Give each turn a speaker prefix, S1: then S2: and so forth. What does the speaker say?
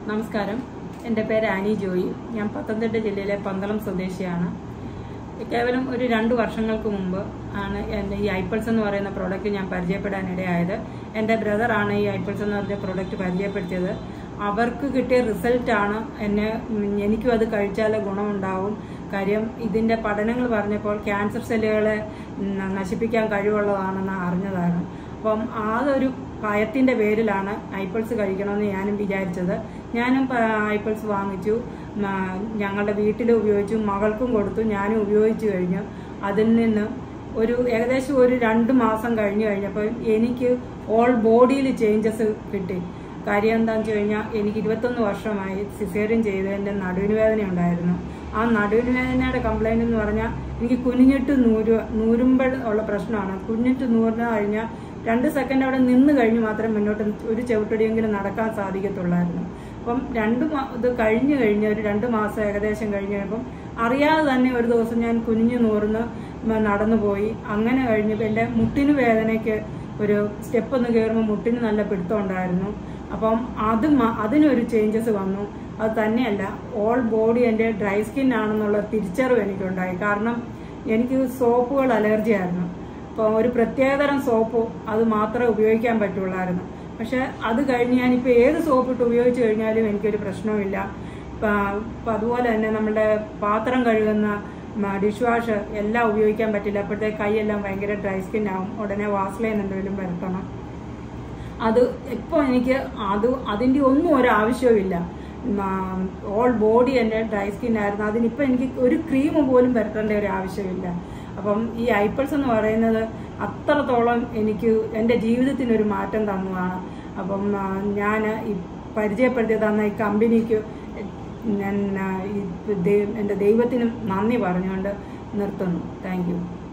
S1: നമസ്കാരം എൻ്റെ പേര് ആനി ജോയി ഞാൻ പത്തനംതിട്ട ജില്ലയിലെ പന്തളം സ്വദേശിയാണ് കേവലം ഒരു രണ്ട് വർഷങ്ങൾക്ക് മുമ്പ് ആണ് എൻ്റെ ഈ ഐപ്പിൾസ് എന്ന് പറയുന്ന പ്രോഡക്റ്റ് ഞാൻ പരിചയപ്പെടാനിടയായത് എൻ്റെ ബ്രദറാണ് ഈ ഐപ്പിൾസ് എന്ന് പറഞ്ഞ പ്രോഡക്റ്റ് പരിചയപ്പെടുത്തിയത് അവർക്ക് കിട്ടിയ റിസൾട്ടാണ് എന്നെ ഉം, എനിക്കും അത് കഴിച്ചാൽ ഗുണമുണ്ടാവും കാര്യം ഇതിൻ്റെ പഠനങ്ങൾ പറഞ്ഞപ്പോൾ ക്യാൻസർ സെല്ലുകളെ ഉം, നശിപ്പിക്കാൻ കഴിവുള്ളതാണെന്ന് അറിഞ്ഞതാണ് അപ്പം ആ ഒരു ഭയത്തിന്റെ പേരിലാണ് ഐപ്പിൾസ് കഴിക്കണമെന്ന് ഞാനും വിചാരിച്ചത് ഞാനും ഐപ്പിൾസ് വാങ്ങിച്ചു ആ, ഞങ്ങളുടെ വീട്ടിൽ ഉപയോഗിച്ചു മകൾക്കും കൊടുത്തു ഞാനും ഉപയോഗിച്ചു കഴിഞ്ഞു അതിൽ നിന്ന് ഒരു ഏകദേശം ഒരു രണ്ട് മാസം കഴിഞ്ഞു കഴിഞ്ഞപ്പോൾ എനിക്ക് ഓൾ ബോഡിയിൽ ചേഞ്ചസ് കിട്ടി കാര്യം എന്താണെന്ന് വെച്ച് കഴിഞ്ഞാൽ എനിക്ക് ഇരുപത്തൊന്ന് വർഷമായി സിസേറിയൻ ചെയ്ത് എൻ്റെ നടുവിന് വേദന ഉണ്ടായിരുന്നു ആ നടുവിന് വേദനയുടെ കംപ്ലൈന്റ് എന്ന് പറഞ്ഞാൽ എനിക്ക് കുനിഞ്ഞിട്ട് നൂരു നൂരുമ്പോൾ ഉള്ള പ്രശ്നമാണ് കുനിഞ്ഞിട്ട് നൂറിന് കഴിഞ്ഞാൽ രണ്ട് സെക്കൻഡ് അവിടെ നിന്ന് കഴിഞ്ഞ് മാത്രമേ മുന്നോട്ട് ഒരു ചവിട്ടടിയെങ്കിലും നടക്കാൻ സാധിക്കത്തുള്ളായിരുന്നു അപ്പം രണ്ട് മാ- ഇത് കഴിഞ്ഞു കഴിഞ്ഞ് ഒരു രണ്ട് മാസം ഏകദേശം കഴിഞ്ഞ് കഴിയുമ്പം അറിയാതെ തന്നെ ഒരു ദിവസം ഞാൻ കുനിഞ്ഞു നൂർന്ന് മ- നടന്നു പോയി അങ്ങനെ കഴിഞ്ഞപ്പോൾ എൻ്റെ മുട്ടിന് വേദനയ്ക്ക് ഒരു സ്റ്റെപ്പ് ഒന്ന് കയറുമ്പോൾ മുട്ടിന് നല്ല പിടുത്തം ഉണ്ടായിരുന്നു അപ്പം അത് മ- അതിനൊരു ചേഞ്ചസ് വന്നു അത് തന്നെയല്ല ഓൾ ബോഡി എൻ്റെ ഡ്രൈ സ്കിൻ ആണെന്നുള്ള തിരിച്ചറിവ് എനിക്കുണ്ടായി കാരണം എനിക്ക് സോപ്പുകൾ അലർജി ആയിരുന്നു അപ്പോൾ ഒരു പ്രത്യേകതരം സോപ്പ് അത് മാത്രമേ ഉപയോഗിക്കാൻ പറ്റുള്ളായിരുന്നു പക്ഷെ അത് കഴിഞ്ഞ് ഞാനിപ്പോൾ ഏത് സോപ്പ് ഇട്ട് ഉപയോഗിച്ച് കഴിഞ്ഞാലും എനിക്കൊരു പ്രശ്നവുമില്ല പ- ഇപ്പം അതുപോലെ തന്നെ നമ്മുടെ പാത്രം കഴുകുന്ന ഡിഷ് വാഷ് എല്ലാം ഉപയോഗിക്കാൻ പറ്റില്ല അപ്പോഴത്തെ കൈയെല്ലാം ഭയങ്കര ഡ്രൈ സ്കിൻ ആവും ഉടനെ വാസ്ലൈൻ എന്തെങ്കിലും വരുത്തണം അത് ഇപ്പോൾ എനിക്ക് അത് അതിൻ്റെ ഒന്നും ഒരു ആവശ്യവുമില്ല ഓൾ ബോഡി എൻ്റെ ഡ്രൈ സ്കിൻ ആയിരുന്നു അതിനിപ്പോൾ എനിക്ക് ഒരു ക്രീം പോലും പരത്തേണ്ട ഒരു ആവശ്യമില്ല അപ്പം ഈ ഐപ്പിൾസ് എന്ന് പറയുന്നത് അത്രത്തോളം എനിക്ക് എൻ്റെ ജീവിതത്തിന് ഒരു മാറ്റം തന്നതാണ് അപ്പം ഞാൻ ഈ പരിചയപ്പെടുത്തി തന്ന ഈ കമ്പനിക്ക് ഞാൻ ആ, ഈ ദൈ- എൻ്റെ ദൈവത്തിനും നന്ദി പറഞ്ഞുകൊണ്ട് നിർത്തുന്നു താങ്ക് യു